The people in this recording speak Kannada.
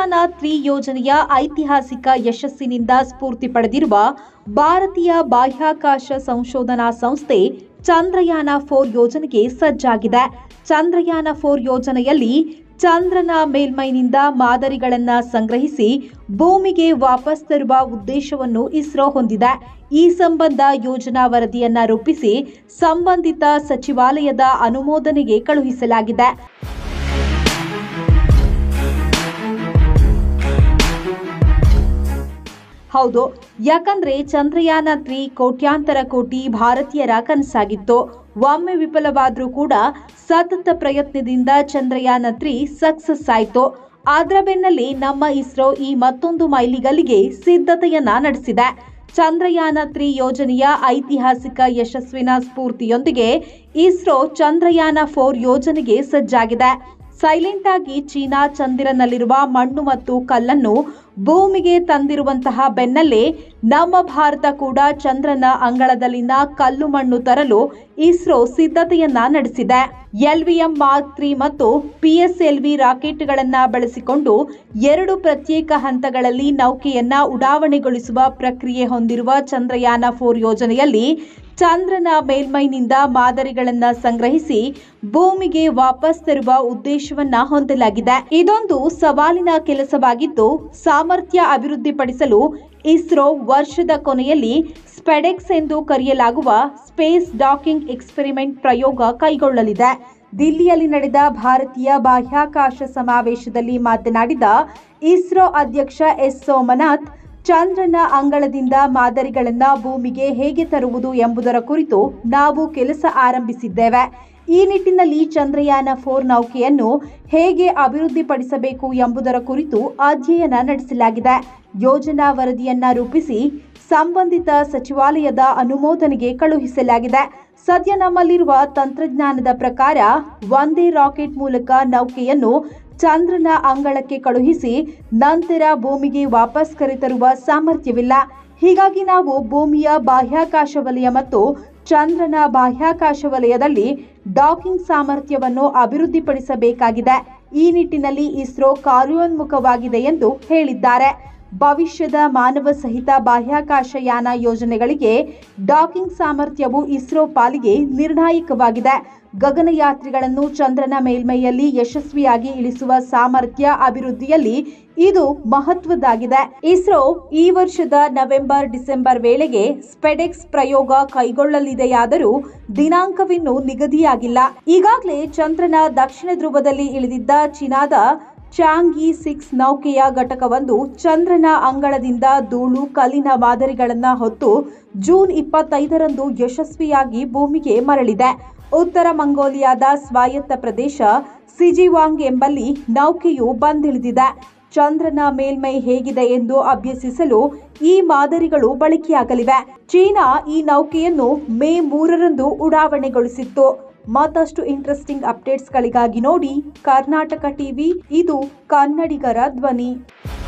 ಚಂದ್ರಯಾನ ತ್ರಿ ಯೋಜನೆಯ ಐತಿಹಾಸಿಕ ಯಶಸ್ಸಿನಿಂದ ಸ್ಫೂರ್ತಿ ಪಡೆದಿರುವ ಭಾರತೀಯ ಬಾಹ್ಯಾಕಾಶ ಸಂಶೋಧನಾ ಸಂಸ್ಥೆ ಚಂದ್ರಯಾನ ಫೋರ್ ಯೋಜನೆಗೆ ಸಜ್ಜಾಗಿದೆ ಚಂದ್ರಯಾನ ಫೋರ್ ಯೋಜನೆಯಲ್ಲಿ ಚಂದ್ರನ ಮೇಲ್ಮೈನಿಂದ ಮಾದರಿಗಳನ್ನ ಸಂಗ್ರಹಿಸಿ ಭೂಮಿಗೆ ವಾಪಸ್ ತರುವ ಉದ್ದೇಶವನ್ನು ಇಸ್ರೋ ಹೊಂದಿದೆ ಈ ಸಂಬಂಧ ಯೋಜನಾ ವರದಿಯನ್ನ ರೂಪಿಸಿ ಸಂಬಂಧಿತ ಸಚಿವಾಲಯದ ಅನುಮೋದನೆಗೆ ಕಳುಹಿಸಲಾಗಿದೆ ಹೌದು ಯಾಕಂದ್ರೆ ಚಂದ್ರಯಾನ ತ್ರೀ ಕೋಟ್ಯಾಂತರ ಕೋಟಿ ಭಾರತೀಯರ ಕನಸಾಗಿತ್ತು ಒಮ್ಮೆ ವಿಫಲವಾದ್ರೂ ಕೂಡ ಸತತ ಪ್ರಯತ್ನದಿಂದ ಚಂದ್ರಯಾನ ತ್ರೀ ಸಕ್ಸಸ್ ಆಯ್ತು ಅದರ ಬೆನ್ನಲ್ಲೇ ನಮ್ಮ ಇಸ್ರೋ ಈ ಮತ್ತೊಂದು ಮೈಲಿಗಲ್ಲಿಗೆ ಸಿದ್ಧತೆಯನ್ನ ನಡೆಸಿದೆ ಚಂದ್ರಯಾನ ತ್ರಿ ಯೋಜನೆಯ ಐತಿಹಾಸಿಕ ಯಶಸ್ವಿನ ಸ್ಫೂರ್ತಿಯೊಂದಿಗೆ ಇಸ್ರೋ ಚಂದ್ರಯಾನ ಫೋರ್ ಯೋಜನೆಗೆ ಸಜ್ಜಾಗಿದೆ ಸೈಲೆಂಟ್ ಆಗಿ ಚೀನಾ ಚಂದಿರನಲ್ಲಿರುವ ಮಣ್ಣು ಮತ್ತು ಕಲ್ಲನ್ನು ಭೂಮಿಗೆ ತಂದಿರುವಂತಹ ಬೆನ್ನಲ್ಲೇ ನಮ್ಮ ಭಾರತ ಕೂಡ ಚಂದ್ರನ ಅಂಗಳದಲ್ಲಿನ ಕಲ್ಲು ಮಣ್ಣು ತರಲು ಇಸ್ರೋ ಸಿದ್ಧತೆಯನ್ನ ನಡೆಸಿದೆ ಎಲ್ವಿಎಂ ಮಾರ್ಕ್ ತ್ರೀ ಮತ್ತು ಪಿಎಸ್ಎಲ್ವಿ ರಾಕೆಟ್ಗಳನ್ನ ಬಳಸಿಕೊಂಡು ಎರಡು ಪ್ರತ್ಯೇಕ ಹಂತಗಳಲ್ಲಿ ನೌಕೆಯನ್ನ ಉಡಾವಣೆಗೊಳಿಸುವ ಪ್ರಕ್ರಿಯೆ ಹೊಂದಿರುವ ಚಂದ್ರಯಾನ ಫೋರ್ ಯೋಜನೆಯಲ್ಲಿ ಚಂದ್ರನ ಮೇಲ್ಮೈನಿಂದ ಮಾದರಿಗಳನ್ನ ಸಂಗ್ರಹಿಸಿ ಭೂಮಿಗೆ ವಾಪಸ್ ತರುವ ಉದ್ದೇಶವನ್ನ ಹೊಂದಲಾಗಿದೆ ಇದೊಂದು ಸವಾಲಿನ ಕೆಲಸವಾಗಿದ್ದು ಸಾಮರ್ಥ್ಯ ಅಭಿವೃದ್ಧಿಪಡಿಸಲು ಇಸ್ರೋ ವರ್ಷದ ಕೊನೆಯಲ್ಲಿ ಸ್ಪೆಡೆಕ್ಸ್ ಎಂದು ಕರೆಯಲಾಗುವ ಸ್ಪೇಸ್ ಡಾಕಿಂಗ್ ಎಕ್ಸ್ಪೆರಿಮೆಂಟ್ ಪ್ರಯೋಗ ಕೈಗೊಳ್ಳಲಿದೆ ದಿಲ್ಲಿಯಲ್ಲಿ ನಡೆದ ಭಾರತೀಯ ಬಾಹ್ಯಾಕಾಶ ಸಮಾವೇಶದಲ್ಲಿ ಮಾತನಾಡಿದ ಇಸ್ರೋ ಅಧ್ಯಕ್ಷ ಎಸ್ ಸೋಮನಾಥ್ ಚಂದ್ರನ ಅಂಗಳದಿಂದ ಮಾದರಿಗಳನ್ನ ಭೂಮಿಗೆ ಹೇಗೆ ತರುವುದು ಎಂಬುದರ ಕುರಿತು ನಾವು ಕೆಲಸ ಆರಂಭಿಸಿದ್ದೇವೆ ಈ ನಿಟ್ಟಿನಲ್ಲಿ ಚಂದ್ರಯಾನ ಫೋರ್ ನೌಕೆಯನ್ನು ಹೇಗೆ ಅಭಿವೃದ್ಧಿಪಡಿಸಬೇಕು ಎಂಬುದರ ಕುರಿತು ಅಧ್ಯಯನ ನಡೆಸಲಾಗಿದೆ ಯೋಜನಾ ವರದಿಯನ್ನ ರೂಪಿಸಿ ಸಂಬಂಧಿತ ಸಚಿವಾಲಯದ ಅನುಮೋದನೆಗೆ ಕಳುಹಿಸಲಾಗಿದೆ ಸದ್ಯ ನಮ್ಮಲ್ಲಿರುವ ತಂತ್ರಜ್ಞಾನದ ಪ್ರಕಾರ ಒಂದೇ ರಾಕೆಟ್ ಮೂಲಕ ನೌಕೆಯನ್ನು ಚಂದ್ರನ ಅಂಗಳಕ್ಕೆ ಕಳುಹಿಸಿ ನಂತರ ಭೂಮಿಗೆ ವಾಪಸ್ ಕರೆತರುವ ಸಾಮರ್ಥ್ಯವಿಲ್ಲ ಹೀಗಾಗಿ ನಾವು ಭೂಮಿಯ ಬಾಹ್ಯಾಕಾಶ ವಲಯ ಮತ್ತು ಚಂದ್ರನ ಬಾಹ್ಯಾಕಾಶ ವಲಯದಲ್ಲಿ ಡಾಕಿಂಗ್ ಸಾಮರ್ಥ್ಯವನ್ನು ಅಭಿವೃದ್ಧಿಪಡಿಸಬೇಕಾಗಿದೆ ಈ ನಿಟ್ಟಿನಲ್ಲಿ ಇಸ್ರೋ ಕಾರ್ಯೋನ್ಮುಖವಾಗಿದೆ ಎಂದು ಹೇಳಿದ್ದಾರೆ ಭವಿಷ್ಯದ ಮಾನವ ಸಹಿತ ಬಾಹ್ಯಾಕಾಶ ಯಾನ ಯೋಜನೆಗಳಿಗೆ ಡಾಕಿಂಗ್ ಸಾಮರ್ಥ್ಯವು ಇಸ್ರೋ ಪಾಲಿಗೆ ನಿರ್ಣಾಯಕವಾಗಿದೆ ಗಗನಯಾತ್ರಿಗಳನ್ನು ಚಂದ್ರನ ಮೇಲ್ಮೈಯಲ್ಲಿ ಯಶಸ್ವಿಯಾಗಿ ಇಳಿಸುವ ಸಾಮರ್ಥ್ಯ ಅಭಿವೃದ್ಧಿಯಲ್ಲಿ ಇದು ಮಹತ್ವದ್ದಾಗಿದೆ ಇಸ್ರೋ ಈ ವರ್ಷದ ನವೆಂಬರ್ ಡಿಸೆಂಬರ್ ವೇಳೆಗೆ ಸ್ಪೆಡೆಕ್ಸ್ ಪ್ರಯೋಗ ಕೈಗೊಳ್ಳಲಿದೆಯಾದರೂ ದಿನಾಂಕವಿನ್ನೂ ನಿಗದಿಯಾಗಿಲ್ಲ ಈಗಾಗಲೇ ಚಂದ್ರನ ದಕ್ಷಿಣ ಧ್ರುವದಲ್ಲಿ ಇಳಿದಿದ್ದ ಚೀನಾದ ಚಾಂಗಿ ಸಿಕ್ಸ್ ನೌಕೆಯ ಘಟಕವೊಂದು ಚಂದ್ರನ ಅಂಗಳದಿಂದ ಧೂಳು ಕಲ್ಲಿನ ಮಾದರಿಗಳನ್ನ ಹೊತ್ತು ಜೂನ್ ಇಪ್ಪತ್ತೈದರಂದು ಯಶಸ್ವಿಯಾಗಿ ಭೂಮಿಗೆ ಮರಳಿದೆ ಉತ್ತರ ಮಂಗೋಲಿಯಾದ ಸ್ವಾಯತ್ತ ಪ್ರದೇಶ ಸಿಜಿವಾಂಗ್ ಎಂಬಲ್ಲಿ ನೌಕೆಯು ಬಂದಿಳಿದಿದೆ ಚಂದ್ರನ ಮೇಲ್ಮೈ ಹೇಗಿದೆ ಎಂದು ಅಭ್ಯಸಿಸಲು ಈ ಮಾದರಿಗಳು ಬಳಕೆಯಾಗಲಿವೆ ಚೀನಾ ಈ ನೌಕೆಯನ್ನು ಮೇ ಮೂರರಂದು ಉಡಾವಣೆಗೊಳಿಸಿತ್ತು ಮತ್ತಷ್ಟು ಇಂಟ್ರೆಸ್ಟಿಂಗ್ ಅಪ್ಡೇಟ್ಸ್ಗಳಿಗಾಗಿ ನೋಡಿ ಕರ್ನಾಟಕ ಟಿವಿ ಇದು ಕನ್ನಡಿಗರ ಧ್ವನಿ